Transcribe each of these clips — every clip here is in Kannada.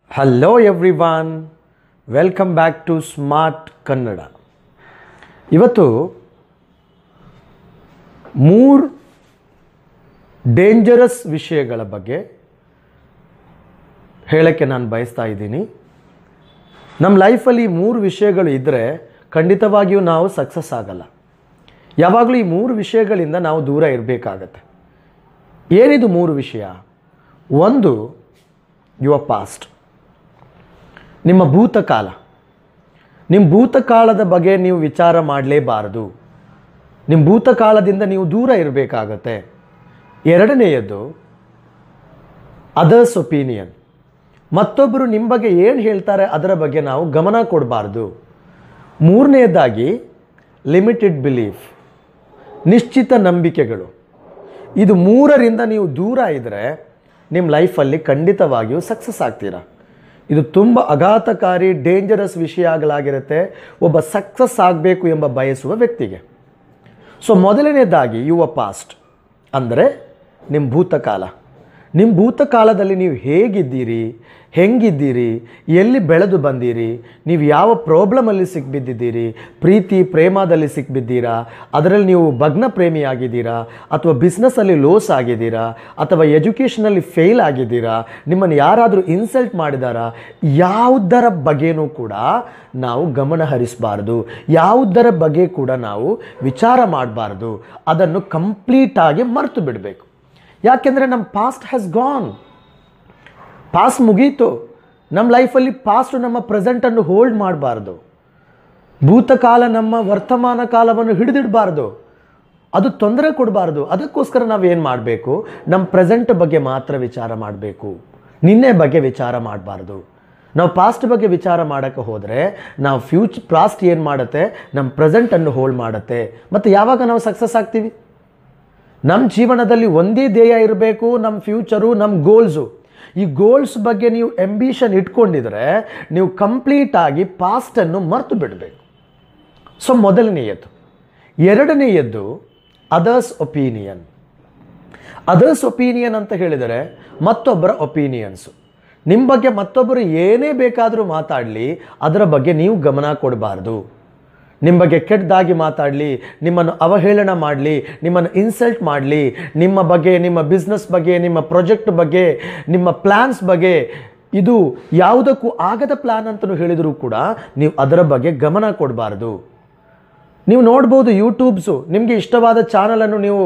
hello everyone welcome back to smart Kannada ಇವತ್ತು ಮೂರು ಡೇಂಜರಸ್ ವಿಷಯಗಳ ಬಗ್ಗೆ ಹೇಳೋಕ್ಕೆ ನಾನು ಬಯಸ್ತಾ ಇದ್ದೀನಿ ನಮ್ಮ ಲೈಫಲ್ಲಿ ಈ ಮೂರು ವಿಷಯಗಳು ಇದ್ದರೆ ಖಂಡಿತವಾಗಿಯೂ ನಾವು ಸಕ್ಸಸ್ ಆಗಲ್ಲ ಯಾವಾಗಲೂ ಈ ಮೂರು ವಿಷಯಗಳಿಂದ ನಾವು ದೂರ ಇರಬೇಕಾಗತ್ತೆ ಏನಿದು ಮೂರು ವಿಷಯ ಒಂದು ಯುವರ್ ಪಾಸ್ಟ್ ನಿಮ್ಮ ಭೂತಕಾಲ ನಿಮ್ಮ ಭೂತಕಾಲದ ಬಗ್ಗೆ ನೀವು ವಿಚಾರ ಮಾಡಲೇಬಾರದು ನಿಮ್ಮ ಭೂತಕಾಲದಿಂದ ನೀವು ದೂರ ಇರಬೇಕಾಗತ್ತೆ ಎರಡನೆಯದು ಅದರ್ಸ್ ಒಪಿನಿಯನ್ ಮತ್ತೊಬ್ಬರು ನಿಮ್ಮ ಬಗ್ಗೆ ಏನು ಹೇಳ್ತಾರೆ ಅದರ ಬಗ್ಗೆ ನಾವು ಗಮನ ಕೊಡಬಾರ್ದು ಮೂರನೆಯದಾಗಿ ಲಿಮಿಟೆಡ್ ಬಿಲೀಫ್ ನಿಶ್ಚಿತ ನಂಬಿಕೆಗಳು ಇದು ಮೂರರಿಂದ ನೀವು ದೂರ ಇದ್ದರೆ ನಿಮ್ಮ ಲೈಫಲ್ಲಿ ಖಂಡಿತವಾಗಿಯೂ ಸಕ್ಸಸ್ ಆಗ್ತೀರಾ ಇದು ತುಂಬ ಅಘಾತಕಾರಿ ಡೇಂಜರಸ್ ವಿಷಯಗಳಾಗಿರುತ್ತೆ ಒಬ್ಬ ಸಕ್ಸಸ್ ಆಗಬೇಕು ಎಂಬ ಬಯಸುವ ವ್ಯಕ್ತಿಗೆ ಸೊ ಮೊದಲನೇದಾಗಿ ಯುವ ಪಾಸ್ಟ್ ಅಂದರೆ ನಿಮ್ಮ ಭೂತಕಾಲ ನಿಮ್ಮ ಭೂತಕಾಲದಲ್ಲಿ ನೀವು ಹೇಗಿದ್ದೀರಿ ಹೆಂಗಿದ್ದೀರಿ ಎಲ್ಲಿ ಬೆಳೆದು ಬಂದಿರಿ ನೀವು ಯಾವ ಪ್ರಾಬ್ಲಮಲ್ಲಿ ಸಿಕ್ಬಿದ್ದಿದ್ದೀರಿ ಪ್ರೀತಿ ಪ್ರೇಮದಲ್ಲಿ ಸಿಕ್ಬಿದ್ದೀರಾ ಅದರಲ್ಲಿ ನೀವು ಭಗ್ನ ಪ್ರೇಮಿಯಾಗಿದ್ದೀರಾ ಅಥವಾ ಬಿಸ್ನೆಸ್ಸಲ್ಲಿ ಲೋಸ್ ಆಗಿದ್ದೀರಾ ಅಥವಾ ಎಜುಕೇಷನಲ್ಲಿ ಫೇಲ್ ಆಗಿದ್ದೀರಾ ನಿಮ್ಮನ್ನು ಯಾರಾದರೂ ಇನ್ಸಲ್ಟ್ ಮಾಡಿದಾರಾ ಯಾವುದರ ಬಗ್ಗೆನೂ ಕೂಡ ನಾವು ಗಮನ ಹರಿಸಬಾರ್ದು ಯಾವುದರ ಬಗ್ಗೆ ಕೂಡ ನಾವು ವಿಚಾರ ಮಾಡಬಾರ್ದು ಅದನ್ನು ಕಂಪ್ಲೀಟಾಗಿ ಮರೆತು ಬಿಡಬೇಕು ಯಾಕೆಂದರೆ ನಮ್ಮ ಪಾಸ್ಟ್ ಹ್ಯಾಸ್ ಗಾನ್ ಪಾಸ್ಟ್ ಮುಗೀತು ನಮ್ಮ ಲೈಫಲ್ಲಿ ಪಾಸ್ಟ್ ನಮ್ಮ ಪ್ರೆಸೆಂಟನ್ನು ಹೋಲ್ಡ್ ಮಾಡಬಾರ್ದು ಭೂತಕಾಲ ನಮ್ಮ ವರ್ತಮಾನ ಕಾಲವನ್ನು ಹಿಡಿದಿಡಬಾರ್ದು ಅದು ತೊಂದರೆ ಕೊಡಬಾರ್ದು ಅದಕ್ಕೋಸ್ಕರ ನಾವು ಏನು ಮಾಡಬೇಕು ನಮ್ಮ ಪ್ರೆಸೆಂಟ್ ಬಗ್ಗೆ ಮಾತ್ರ ವಿಚಾರ ಮಾಡಬೇಕು ನಿನ್ನೆ ಬಗ್ಗೆ ವಿಚಾರ ಮಾಡಬಾರ್ದು ನಾವು ಪಾಸ್ಟ್ ಬಗ್ಗೆ ವಿಚಾರ ಮಾಡೋಕ್ಕೆ ಹೋದರೆ ನಾವು ಫ್ಯೂಚ್ ಪಾಸ್ಟ್ ಏನು ಮಾಡುತ್ತೆ ನಮ್ಮ ಪ್ರೆಸೆಂಟನ್ನು ಹೋಲ್ಡ್ ಮಾಡುತ್ತೆ ಮತ್ತು ಯಾವಾಗ ನಾವು ಸಕ್ಸಸ್ ಆಗ್ತೀವಿ ನಮ್ಮ ಜೀವನದಲ್ಲಿ ಒಂದೇ ಧ್ಯೇಯ ಇರಬೇಕು ನಮ್ಮ ಫ್ಯೂಚರು ನಮ್ಮ ಗೋಲ್ಸು ಈ ಗೋಲ್ಸ್ ಬಗ್ಗೆ ನೀವು ಎಂಬಿಷನ್ ಇಟ್ಕೊಂಡಿದ್ರೆ ನೀವು ಕಂಪ್ಲೀಟಾಗಿ ಪಾಸ್ಟನ್ನು ಮರೆತು ಬಿಡಬೇಕು ಸೊ ಮೊದಲನೆಯದ್ದು ಎರಡನೆಯದ್ದು ಅದರ್ಸ್ ಒಪಿನಿಯನ್ ಅದರ್ಸ್ ಒಪಿನಿಯನ್ ಅಂತ ಹೇಳಿದರೆ ಮತ್ತೊಬ್ಬರ ಒಪಿನಿಯನ್ಸು ನಿಮ್ಮ ಬಗ್ಗೆ ಮತ್ತೊಬ್ಬರು ಏನೇ ಬೇಕಾದರೂ ಮಾತಾಡಲಿ ಅದರ ಬಗ್ಗೆ ನೀವು ಗಮನ ಕೊಡಬಾರ್ದು ನಿಮ್ಮ ಬಗ್ಗೆ ಕೆಟ್ಟದಾಗಿ ಮಾತಾಡಲಿ ನಿಮ್ಮನ್ನು ಅವಹೇಳನ ಮಾಡಲಿ ನಿಮ್ಮನ್ನು ಇನ್ಸಲ್ಟ್ ಮಾಡಲಿ ನಿಮ್ಮ ಬಗ್ಗೆ ನಿಮ್ಮ ಬಿಸ್ನೆಸ್ ಬಗ್ಗೆ ನಿಮ್ಮ ಪ್ರಾಜೆಕ್ಟ್ ಬಗ್ಗೆ ನಿಮ್ಮ ಪ್ಲ್ಯಾನ್ಸ್ ಬಗ್ಗೆ ಇದು ಯಾವುದಕ್ಕೂ ಆಗದ ಪ್ಲ್ಯಾನ್ ಅಂತಲೂ ಹೇಳಿದರೂ ಕೂಡ ನೀವು ಅದರ ಬಗ್ಗೆ ಗಮನ ಕೊಡಬಾರ್ದು ನೀವು ನೋಡ್ಬೋದು ಯೂಟ್ಯೂಬ್ಸು ನಿಮಗೆ ಇಷ್ಟವಾದ ಚಾನಲನ್ನು ನೀವು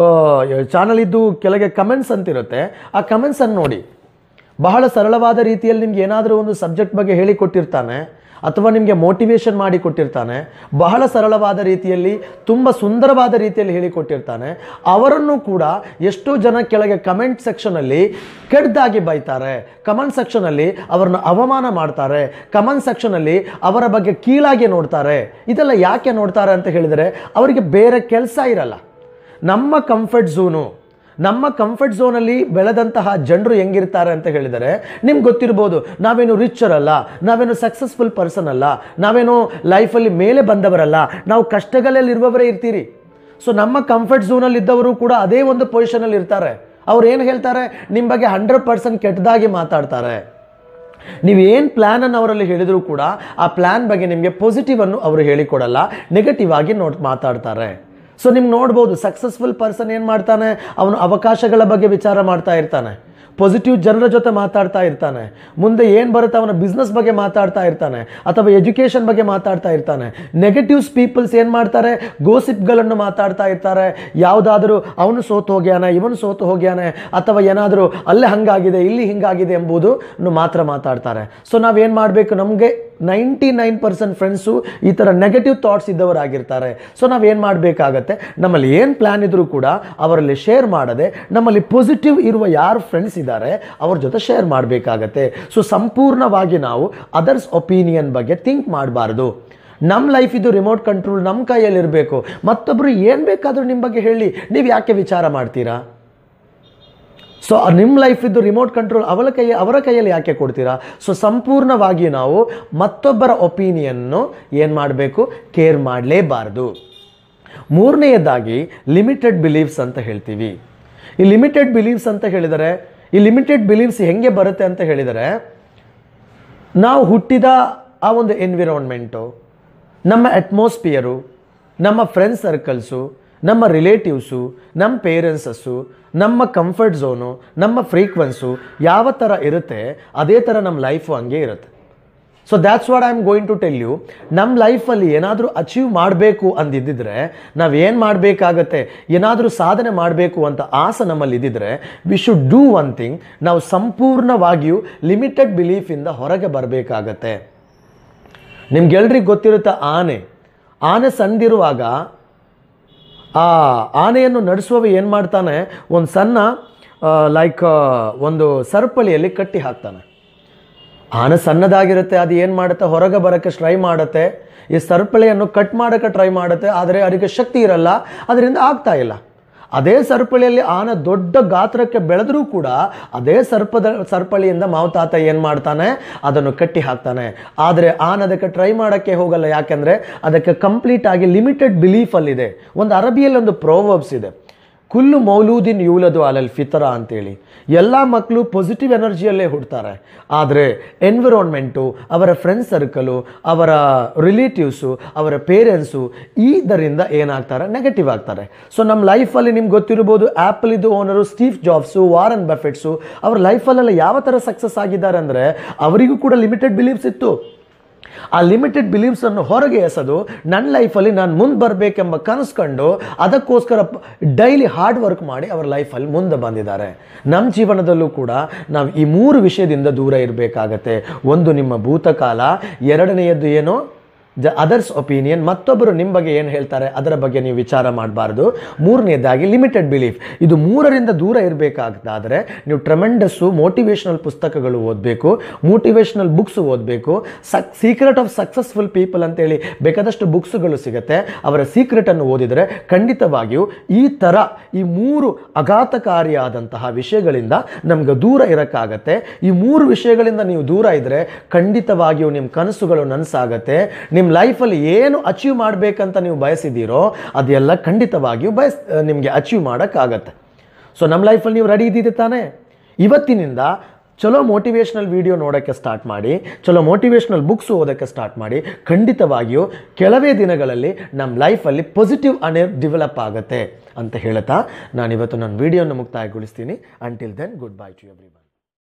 ಚಾನಲ್ ಇದ್ದು ಕೆಳಗೆ ಕಮೆಂಟ್ಸ್ ಅಂತಿರುತ್ತೆ ಆ ಕಮೆಂಟ್ಸನ್ನು ನೋಡಿ ಬಹಳ ಸರಳವಾದ ರೀತಿಯಲ್ಲಿ ನಿಮ್ಗೆ ಏನಾದರೂ ಒಂದು ಸಬ್ಜೆಕ್ಟ್ ಬಗ್ಗೆ ಹೇಳಿಕೊಟ್ಟಿರ್ತಾನೆ ಅಥವಾ ನಿಮಗೆ ಮೋಟಿವೇಶನ್ ಮಾಡಿ ಕೊಟ್ಟಿರ್ತಾನೆ ಬಹಳ ಸರಳವಾದ ರೀತಿಯಲ್ಲಿ ತುಂಬ ಸುಂದರವಾದ ರೀತಿಯಲ್ಲಿ ಹೇಳಿಕೊಟ್ಟಿರ್ತಾನೆ ಅವರನ್ನು ಕೂಡ ಎಷ್ಟೋ ಜನ ಕೆಳಗೆ ಕಮೆಂಟ್ ಸೆಕ್ಷನಲ್ಲಿ ಕೆಡ್ದಾಗಿ ಬೈತಾರೆ ಕಮೆಂಟ್ ಸೆಕ್ಷನಲ್ಲಿ ಅವರನ್ನು ಅವಮಾನ ಮಾಡ್ತಾರೆ ಕಮೆಂಟ್ ಸೆಕ್ಷನಲ್ಲಿ ಅವರ ಬಗ್ಗೆ ಕೀಳಾಗಿ ನೋಡ್ತಾರೆ ಇದೆಲ್ಲ ಯಾಕೆ ನೋಡ್ತಾರೆ ಅಂತ ಹೇಳಿದರೆ ಅವರಿಗೆ ಬೇರೆ ಕೆಲಸ ಇರಲ್ಲ ನಮ್ಮ ಕಂಫರ್ಟ್ ಝೋನು ನಮ್ಮ ಕಂಫರ್ಟ್ ಝೋನಲ್ಲಿ ಬೆಳೆದಂತಹ ಜನರು ಹೆಂಗಿರ್ತಾರೆ ಅಂತ ಹೇಳಿದರೆ ನಿಮ್ಗೆ ಗೊತ್ತಿರ್ಬೋದು ನಾವೇನು ರಿಚರ್ ಅಲ್ಲ ನಾವೇನು ಸಕ್ಸಸ್ಫುಲ್ ಪರ್ಸನ್ ಅಲ್ಲ ನಾವೇನು ಲೈಫಲ್ಲಿ ಮೇಲೆ ಬಂದವರಲ್ಲ ನಾವು ಕಷ್ಟಗಳಲ್ಲಿ ಇರುವವರೇ ಇರ್ತೀರಿ ಸೊ ನಮ್ಮ ಕಂಫರ್ಟ್ ಝೋನಲ್ಲಿ ಇದ್ದವರು ಕೂಡ ಅದೇ ಒಂದು ಪೊಸಿಷನಲ್ಲಿ ಇರ್ತಾರೆ ಅವ್ರು ಏನು ಹೇಳ್ತಾರೆ ನಿಮ್ಮ ಬಗ್ಗೆ ಹಂಡ್ರೆಡ್ ಪರ್ಸೆಂಟ್ ಕೆಟ್ಟದಾಗಿ ಮಾತಾಡ್ತಾರೆ ನೀವು ಏನು ಪ್ಲ್ಯಾನನ್ನು ಅವರಲ್ಲಿ ಹೇಳಿದರೂ ಕೂಡ ಆ ಪ್ಲ್ಯಾನ್ ಬಗ್ಗೆ ನಿಮಗೆ ಪಾಸಿಟಿವನ್ನು ಅವರು ಹೇಳಿಕೊಡಲ್ಲ ನೆಗೆಟಿವ್ ಆಗಿ ನೋಡ್ ಮಾತಾಡ್ತಾರೆ ಸೊ ನಿಮ್ಗೆ ನೋಡ್ಬೋದು ಸಕ್ಸಸ್ಫುಲ್ ಪರ್ಸನ್ ಏನು ಮಾಡ್ತಾನೆ ಅವನು ಅವಕಾಶಗಳ ಬಗ್ಗೆ ವಿಚಾರ ಮಾಡ್ತಾ ಇರ್ತಾನೆ ಪಾಸಿಟಿವ್ ಜನರ ಜೊತೆ ಮಾತಾಡ್ತಾ ಇರ್ತಾನೆ ಮುಂದೆ ಏನು ಬರುತ್ತೆ ಅವನ ಬಿಸ್ನೆಸ್ ಬಗ್ಗೆ ಮಾತಾಡ್ತಾ ಇರ್ತಾನೆ ಅಥವಾ ಎಜುಕೇಷನ್ ಬಗ್ಗೆ ಮಾತಾಡ್ತಾ ಇರ್ತಾನೆ ನೆಗೆಟಿವ್ಸ್ ಪೀಪಲ್ಸ್ ಏನು ಮಾಡ್ತಾರೆ ಗೋಸಿಪ್ಗಳನ್ನು ಮಾತಾಡ್ತಾ ಇರ್ತಾರೆ ಯಾವುದಾದ್ರೂ ಅವನು ಸೋತು ಹೋಗ್ಯಾನೆ ಇವನು ಸೋತು ಹೋಗ್ಯಾನೆ ಅಥವಾ ಏನಾದರೂ ಅಲ್ಲೇ ಹಂಗಾಗಿದೆ ಇಲ್ಲಿ ಹಿಂಗಾಗಿದೆ ಎಂಬುದು ಮಾತ್ರ ಮಾತಾಡ್ತಾರೆ ಸೊ ನಾವೇನು ಮಾಡಬೇಕು ನಮಗೆ ನೈಂಟಿ ನೈನ್ ಪರ್ಸೆಂಟ್ ಫ್ರೆಂಡ್ಸು ಈ ಥರ ನೆಗೆಟಿವ್ ಥಾಟ್ಸ್ ಇದ್ದವರಾಗಿರ್ತಾರೆ ಸೊ ನಾವೇನು ಮಾಡಬೇಕಾಗತ್ತೆ ನಮ್ಮಲ್ಲಿ ಏನು ಪ್ಲ್ಯಾನ್ ಇದ್ದರೂ ಕೂಡ ಅವರಲ್ಲಿ ಶೇರ್ ಮಾಡದೆ ನಮ್ಮಲ್ಲಿ ಪಾಸಿಟಿವ್ ಇರುವ ಯಾರು ಫ್ರೆಂಡ್ಸ್ ಇದ್ದಾರೆ ಅವ್ರ ಜೊತೆ ಶೇರ್ ಮಾಡಬೇಕಾಗತ್ತೆ ಸೊ ಸಂಪೂರ್ಣವಾಗಿ ನಾವು ಅದರ್ಸ್ ಒಪಿನಿಯನ್ ಬಗ್ಗೆ ಥಿಂಕ್ ಮಾಡಬಾರ್ದು ನಮ್ಮ ಲೈಫ್ ಇದು ರಿಮೋಟ್ ಕಂಟ್ರೋಲ್ ನಮ್ಮ ಕೈಯಲ್ಲಿ ಇರಬೇಕು ಮತ್ತೊಬ್ಬರು ಏನು ಬೇಕಾದರೂ ನಿಮ್ಮ ಬಗ್ಗೆ ಹೇಳಿ ನೀವು ಯಾಕೆ ವಿಚಾರ ಮಾಡ್ತೀರಾ ಸೊ ನಿಮ್ಮ ಲೈಫ್ ಇದ್ದು ರಿಮೋಟ್ ಕಂಟ್ರೋಲ್ ಅವರ ಕೈ ಅವರ ಕೈಯಲ್ಲಿ ಯಾಕೆ ಕೊಡ್ತೀರಾ ಸೊ ಸಂಪೂರ್ಣವಾಗಿ ನಾವು ಮತ್ತೊಬ್ಬರ ಒಪಿನಿಯನ್ನು ಏನು ಮಾಡಬೇಕು ಕೇರ್ ಮಾಡಲೇಬಾರ್ದು ಮೂರನೆಯದಾಗಿ ಲಿಮಿಟೆಡ್ ಬಿಲೀಫ್ಸ್ ಅಂತ ಹೇಳ್ತೀವಿ ಈ ಲಿಮಿಟೆಡ್ ಬಿಲೀಫ್ಸ್ ಅಂತ ಹೇಳಿದರೆ ಈ ಲಿಮಿಟೆಡ್ ಬಿಲೀಫ್ಸ್ ಹೆಂಗೆ ಬರುತ್ತೆ ಅಂತ ಹೇಳಿದರೆ ನಾವು ಹುಟ್ಟಿದ ಆ ಒಂದು ಎನ್ವಿರಾನ್ಮೆಂಟು ನಮ್ಮ ಅಟ್ಮಾಸ್ಫಿಯರು ನಮ್ಮ ಫ್ರೆಂಡ್ ಸರ್ಕಲ್ಸು ನಮ್ಮ ರಿಲೇಟಿವ್ಸು ನಮ್ಮ ಪೇರೆಂಟ್ಸಸ್ಸು ನಮ್ಮ ಕಂಫರ್ಟ್ ಝೋನು ನಮ್ಮ ಫ್ರೀಕ್ವೆನ್ಸು ಯಾವ ಥರ ಇರುತ್ತೆ ಅದೇ ಥರ ನಮ್ಮ ಲೈಫು ಹಂಗೆ ಇರುತ್ತೆ so that's what I am going to tell you ನಮ್ಮ ಲೈಫಲ್ಲಿ ಏನಾದರೂ ಅಚೀವ್ ಮಾಡಬೇಕು ಅಂದಿದ್ದಿದ್ರೆ ನಾವು ಏನು ಮಾಡಬೇಕಾಗತ್ತೆ ಏನಾದರೂ ಸಾಧನೆ ಮಾಡಬೇಕು ಅಂತ ಆಸೆ ನಮ್ಮಲ್ಲಿ ಇದ್ದಿದ್ರೆ we should do one thing ನಾವು ಸಂಪೂರ್ಣವಾಗಿಯೂ ಲಿಮಿಟೆಡ್ ಬಿಲೀಫಿಂದ ಹೊರಗೆ ಬರಬೇಕಾಗತ್ತೆ ನಿಮ್ಗೆಲ್ರಿಗೆ ಗೊತ್ತಿರುತ್ತೆ ಆನೆ ಆನೆ ಸಣ್ಣದಿರುವಾಗ ಆ ಆನೆಯನ್ನು ನಡೆಸುವವ ಏನು ಮಾಡ್ತಾನೆ ಒಂದು ಸಣ್ಣ ಲೈಕ್ ಒಂದು ಸರಪಳಿಯಲ್ಲಿ ಕಟ್ಟಿ ಹಾಕ್ತಾನೆ ಆನೆ ಸಣ್ಣದಾಗಿರುತ್ತೆ ಅದು ಏನು ಮಾಡುತ್ತೆ ಹೊರಗೆ ಬರೋಕ್ಕೆ ಟ್ರೈ ಮಾಡುತ್ತೆ ಈ ಸರಪಳಿಯನ್ನು ಕಟ್ ಮಾಡೋಕ್ಕೆ ಟ್ರೈ ಮಾಡುತ್ತೆ ಆದರೆ ಅದಕ್ಕೆ ಶಕ್ತಿ ಇರಲ್ಲ ಅದರಿಂದ ಆಗ್ತಾ ಇಲ್ಲ ಅದೇ ಸರಪಳಿಯಲ್ಲಿ ಆನೆ ದೊಡ್ಡ ಗಾತ್ರಕ್ಕೆ ಬೆಳೆದರೂ ಕೂಡ ಅದೇ ಸರ್ಪದ ಸರಪಳಿಯಿಂದ ಮಾವತಾತ ಏನು ಮಾಡ್ತಾನೆ ಅದನ್ನು ಕಟ್ಟಿ ಹಾಕ್ತಾನೆ ಆದರೆ ಆನೆ ಅದಕ್ಕೆ ಟ್ರೈ ಮಾಡೋಕ್ಕೆ ಹೋಗಲ್ಲ ಯಾಕೆಂದರೆ ಅದಕ್ಕೆ ಕಂಪ್ಲೀಟ್ ಆಗಿ ಲಿಮಿಟೆಡ್ ಬಿಲೀಫಲ್ಲಿದೆ ಒಂದು ಅರಬಿಯಲ್ಲಿ ಒಂದು ಪ್ರೋವರ್ಬ್ಸ್ ಇದೆ ಕುಲ್ಲು ಮೌಲೂದಿನ್ ಯೂಲದು ಅಲಲ್ ಫಿತರ ಅಂತೇಳಿ ಎಲ್ಲ ಮಕ್ಕಳು ಪಾಸಿಟಿವ್ ಎನರ್ಜಿಯಲ್ಲೇ ಹುಡ್ತಾರೆ ಆದರೆ ಎನ್ವಿರಾನ್ಮೆಂಟು ಅವರ ಫ್ರೆಂಡ್ ಸರ್ಕಲು ಅವರ ರಿಲೇಟಿವ್ಸು ಅವರ ಪೇರೆಂಟ್ಸು ಇದರಿಂದ ಏನಾಗ್ತಾರೆ ನೆಗೆಟಿವ್ ಆಗ್ತಾರೆ ಸೊ ನಮ್ಮ ಲೈಫಲ್ಲಿ ನಿಮ್ಗೆ ಗೊತ್ತಿರ್ಬೋದು ಆ್ಯಪಲ್ ಇದು owner Steve Jobs Warren Buffetts ಅವ್ರ ಲೈಫಲ್ಲೆಲ್ಲ ಯಾವ ಥರ ಸಕ್ಸಸ್ ಆಗಿದ್ದಾರೆ ಅಂದರೆ ಅವರಿಗೂ ಕೂಡ ಲಿಮಿಟೆಡ್ ಬಿಲೀಫ್ಸ್ ಇತ್ತು ಆ ಲಿಮಿಟೆಡ್ ಬಿಲೀವ್ಸನ್ನು ಹೊರಗೆ ಎಸೆದು ನನ್ನ ಲೈಫಲ್ಲಿ ನಾನು ಮುಂದೆ ಬರಬೇಕೆಂಬ ಕನಸ್ಕೊಂಡು ಅದಕ್ಕೋಸ್ಕರ ಡೈಲಿ ಹಾರ್ಡ್ ವರ್ಕ್ ಮಾಡಿ ಅವರ ಲೈಫಲ್ಲಿ ಮುಂದೆ ಬಂದಿದ್ದಾರೆ ನಮ್ಮ ಜೀವನದಲ್ಲೂ ಕೂಡ ನಾವು ಈ ಮೂರು ವಿಷಯದಿಂದ ದೂರ ಇರಬೇಕಾಗತ್ತೆ ಒಂದು ನಿಮ್ಮ ಭೂತಕಾಲ ಎರಡನೆಯದ್ದು ಏನು ದ ಅದರ್ಸ್ ಒಪಿನಿಯನ್ ಮತ್ತೊಬ್ಬರು ನಿಮ್ಮ ಬಗ್ಗೆ ಏನು ಹೇಳ್ತಾರೆ ಅದರ ಬಗ್ಗೆ ನೀವು ವಿಚಾರ ಮಾಡಬಾರ್ದು ಮೂರನೇದಾಗಿ ಲಿಮಿಟೆಡ್ ಬಿಲೀಫ್ ಇದು ಮೂರರಿಂದ ದೂರ ಇರಬೇಕಾಗ್ತಾದರೆ ನೀವು ಟ್ರಮೆಂಡಸ್ಸು ಮೋಟಿವೇಶ್ನಲ್ ಪುಸ್ತಕಗಳು ಓದಬೇಕು ಮೋಟಿವೇಶ್ನಲ್ ಬುಕ್ಸ್ ಓದಬೇಕು ಸಕ್ ಸೀಕ್ರೆಟ್ ಆಫ್ ಸಕ್ಸಸ್ಫುಲ್ ಪೀಪಲ್ ಅಂತೇಳಿ ಬೇಕಾದಷ್ಟು ಬುಕ್ಸ್ಗಳು ಸಿಗುತ್ತೆ ಅವರ ಸೀಕ್ರೆಟನ್ನು ಓದಿದರೆ ಖಂಡಿತವಾಗಿಯೂ ಈ ಥರ ಈ ಮೂರು ಅಘಾತಕಾರಿಯಾದಂತಹ ವಿಷಯಗಳಿಂದ ನಮ್ಗೆ ದೂರ ಇರೋಕ್ಕಾಗತ್ತೆ ಈ ಮೂರು ವಿಷಯಗಳಿಂದ ನೀವು ದೂರ ಇದ್ದರೆ ಖಂಡಿತವಾಗಿಯೂ ನಿಮ್ಮ ಕನಸುಗಳು ನನಸಾಗತ್ತೆ ನಿಮ್ಮ ಲೈಫಲ್ಲಿ ಏನು ಅಚೀವ್ ಮಾಡಬೇಕಂತ ನೀವು ಬಯಸಿದ್ದೀರೋ ಅದೆಲ್ಲ ಖಂಡಿತವಾಗಿಯೂ ಬಯಸ್ ನಿಮಗೆ ಅಚೀವ್ ಮಾಡೋಕ್ಕಾಗತ್ತೆ ಸೊ ನಮ್ಮ ಲೈಫಲ್ಲಿ ನೀವು ರೆಡಿ ಇದ್ದಿದ್ದೆ ತಾನೇ ಇವತ್ತಿನಿಂದ ಚಲೋ ಮೋಟಿವೇಶ್ನಲ್ ವಿಡಿಯೋ ನೋಡೋಕ್ಕೆ ಸ್ಟಾರ್ಟ್ ಮಾಡಿ ಚಲೋ ಮೋಟಿವೇಶ್ನಲ್ ಬುಕ್ಸ್ ಓದೋಕ್ಕೆ ಸ್ಟಾರ್ಟ್ ಮಾಡಿ ಖಂಡಿತವಾಗಿಯೂ ಕೆಲವೇ ದಿನಗಳಲ್ಲಿ ನಮ್ಮ ಲೈಫಲ್ಲಿ ಪಾಸಿಟಿವ್ ಅನೇ ಡೆವಲಪ್ ಆಗುತ್ತೆ ಅಂತ ಹೇಳ್ತಾ ನಾನಿವತ್ತು ನನ್ನ ವಿಡಿಯೋನ ಮುಕ್ತಾಯಗೊಳಿಸ್ತೀನಿ until then good bye to every